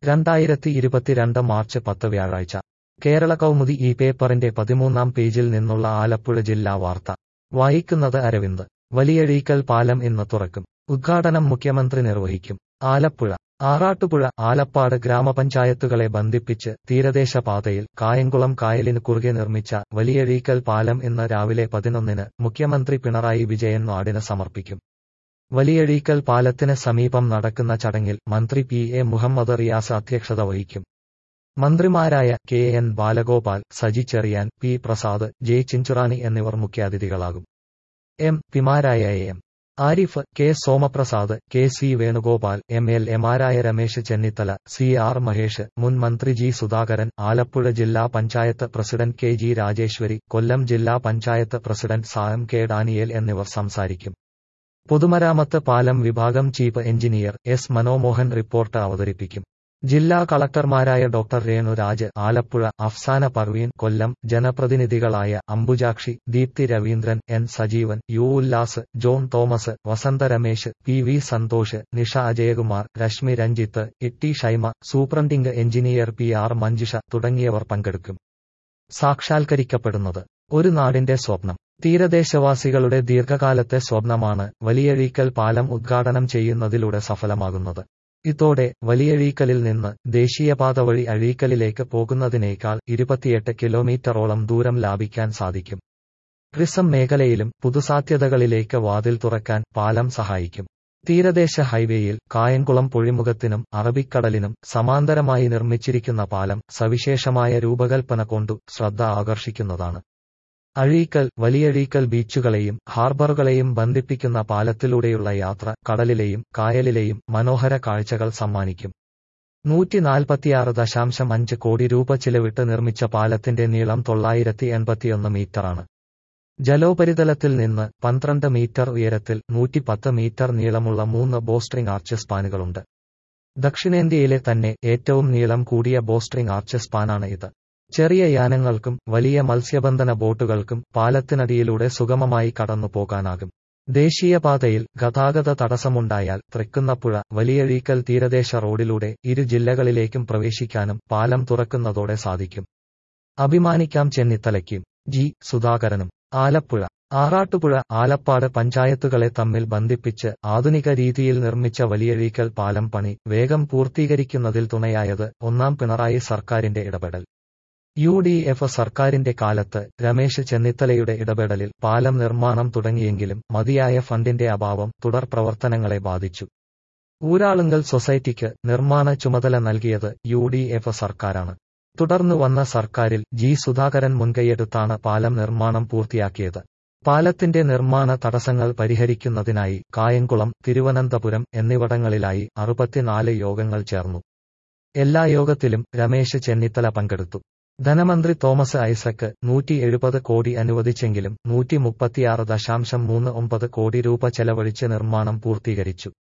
രണ്ടായിരത്തി ഇരുപത്തിരണ്ട് മാർച്ച് പത്ത് വ്യാഴാഴ്ച കേരള കൗമുദി ഈ പേപ്പറിന്റെ പതിമൂന്നാം പേജിൽ നിന്നുള്ള ആലപ്പുഴ ജില്ലാ വാർത്ത വായിക്കുന്നത് അരവിന്ദ് വലിയഴീക്കൽ പാലം ഇന്ന് തുറക്കും ഉദ്ഘാടനം മുഖ്യമന്ത്രി നിർവഹിക്കും ആലപ്പുഴ ആറാട്ടുപുഴ ആലപ്പാട് ഗ്രാമപഞ്ചായത്തുകളെ ബന്ധിപ്പിച്ച് തീരദേശ പാതയിൽ കായംകുളം കായലിന് കുറുകെ നിർമ്മിച്ച വലിയഴീക്കൽ പാലം ഇന്ന് രാവിലെ പതിനൊന്നിന് മുഖ്യമന്ത്രി പിണറായി വിജയൻ നാടിന് സമർപ്പിക്കും വലിയഴീക്കൽ പാലത്തിന് സമീപം നടക്കുന്ന ചടങ്ങിൽ മന്ത്രി പി എ മുഹമ്മദ് റിയാസ് അധ്യക്ഷത വഹിക്കും മന്ത്രിമാരായ K N Balagopal Saji Cherian P Prasad J Chinchurani എന്നിവർ മുഖ്യാതിഥികളാകും എം പിമാരായ M Arif K Somaprasad K C Venugopal M L എമാരായ രമേശ് ചെന്നിത്തല സി ആർ മഹേഷ് മുൻ മന്ത്രി ജി സുധാകരൻ ആലപ്പുഴ ജില്ലാ panchayat president K G Rajeswari Kollam ജില്ലാ പഞ്ചായത്ത് പ്രസിഡന്റ് സാം കെ ഡാനിയേൽ എന്നിവർ സംസാരിക്കും പൊതുമരാമത്ത് പാലം വിഭാഗം chief engineer S Manomohan report അവതരിപ്പിക്കും ജില്ലാ കളക്ടർമാരായ doctor Renuraj Alappuzha Afsana Parveen Kollam ജനപ്രതിനിധികളായ Ambujakshi Deepthi Raveendran N Sajeevan U Ullas John Thomas Vasantha Ramesh P V Santhosh Nisha Ajayakumar Reshmi Ranjith Itty Shaima superintending engineer P R Manjusha തുടങ്ങിയവർ പങ്കെടുക്കും സാക്ഷാത്കരിക്കപ്പെടുന്നത് ഒരു നാടിന്റെ സ്വപ്നം തീരദേശവാസികളുടെ ദീർഘകാലത്തെ സ്വപ്നമാണ് വലിയഴീക്കൽ പാലം ഉദ്ഘാടനം ചെയ്യുന്നതിലൂടെ സഫലമാകുന്നത് ഇതോടെ വലിയഴീക്കലിൽ നിന്ന് ദേശീയപാത വഴി അഴീക്കലിലേക്ക് പോകുന്നതിനേക്കാൾ ഇരുപത്തിയെട്ട് കിലോമീറ്ററോളം ദൂരം ലാഭിക്കാൻ സാധിക്കും റിസം മേഖലയിലും പുതുസാധ്യതകളിലേക്ക് വാതിൽ തുറക്കാൻ പാലം സഹായിക്കും തീരദേശ ഹൈവേയിൽ കായംകുളം പൊഴിമുഖത്തിനും അറബിക്കടലിനും സമാന്തരമായി നിർമ്മിച്ചിരിക്കുന്ന പാലം സവിശേഷമായ രൂപകൽപ്പന കൊണ്ടു ശ്രദ്ധ ആകർഷിക്കുന്നതാണ് അഴീക്കൽ വലിയഴീക്കൽ ബീച്ചുകളെയും ഹാർബറുകളെയും ബന്ധിപ്പിക്കുന്ന പാലത്തിലൂടെയുള്ള യാത്ര കടലിലെയും കായലിലെയും മനോഹര കാഴ്ചകൾ സമ്മാനിക്കും നൂറ്റി നാൽപ്പത്തിയാറ് ദശാംശം അഞ്ച് കോടി രൂപ ചിലവിട്ട് നിർമ്മിച്ച പാലത്തിന്റെ നീളം തൊള്ളായിരത്തി എൺപത്തിയൊന്ന് മീറ്ററാണ് ജലോപരിതലത്തിൽ നിന്ന് പന്ത്രണ്ട് മീറ്റർ ഉയരത്തിൽ നൂറ്റിപ്പത്ത് മീറ്റർ നീളമുള്ള മൂന്ന് ബോസ്ട്രിംഗ് ആർച്ച് സ്പാനുകളുണ്ട് ദക്ഷിണേന്ത്യയിലെ തന്നെ ഏറ്റവും നീളം കൂടിയ ബോസ്ട്രിംഗ് ആർച്ച് സ്പാനാണ് ഇത് ചെറിയ യാനങ്ങൾക്കും വലിയ മത്സ്യബന്ധന ബോട്ടുകൾക്കും പാലത്തിനടിയിലൂടെ സുഗമമായി കടന്നു പോകാനാകും ദേശീയപാതയിൽ ഗതാഗത തടസ്സമുണ്ടായാൽ തൃക്കുന്നപ്പുഴ വലിയഴീക്കൽ തീരദേശ റോഡിലൂടെ ഇരു ജില്ലകളിലേക്കും പ്രവേശിക്കാനും പാലം തുറക്കുന്നതോടെ സാധിക്കും അഭിമാനിക്കാം ചെന്നിത്തലയ്ക്കും ജി സുധാകരനും ആലപ്പുഴ ആറാട്ടുപുഴ ആലപ്പാട് പഞ്ചായത്തുകളെ തമ്മിൽ ബന്ധിപ്പിച്ച് ആധുനിക രീതിയിൽ നിർമ്മിച്ച വലിയഴീക്കൽ പാലം പണി വേഗം പൂർത്തീകരിക്കുന്നതിൽ തുണയായത് ഒന്നാം പിണറായി സർക്കാരിന്റെ ഇടപെടൽ യു ഡി എഫ് സർക്കാരിന്റെ കാലത്ത് രമേശ് ചെന്നിത്തലയുടെ ഇടപെടലിൽ പാലം നിർമ്മാണം തുടങ്ങിയെങ്കിലും മതിയായ ഫണ്ടിന്റെ അഭാവം തുടർ പ്രവർത്തനങ്ങളെ ബാധിച്ചു ഊരാളുങ്കൽ സൊസൈറ്റിക്ക് നിർമ്മാണ ചുമതല നൽകിയത് യു ഡി എഫ് സർക്കാരാണ് തുടർന്നു വന്ന സർക്കാരിൽ ജി സുധാകരൻ മുൻകൈയെടുത്താണ് പാലം നിർമ്മാണം പൂർത്തിയാക്കിയത് പാലത്തിന്റെ നിർമ്മാണ തടസ്സങ്ങൾ പരിഹരിക്കുന്നതിനായി കായംകുളം തിരുവനന്തപുരം എന്നിവിടങ്ങളിലായി അറുപത്തിനാല് യോഗങ്ങൾ ചേർന്നു എല്ലാ യോഗത്തിലും രമേശ് ചെന്നിത്തല പങ്കെടുത്തു ധനമന്ത്രി തോമസ് ഐസക്ക് നൂറ്റി എഴുപത് കോടി അനുവദിച്ചെങ്കിലും നൂറ്റി മുപ്പത്തിയാറ് ദശാംശം മൂന്ന് ഒമ്പത് കോടി രൂപ ചെലവഴിച്ച് നിർമ്മാണം പൂർത്തീകരിച്ചു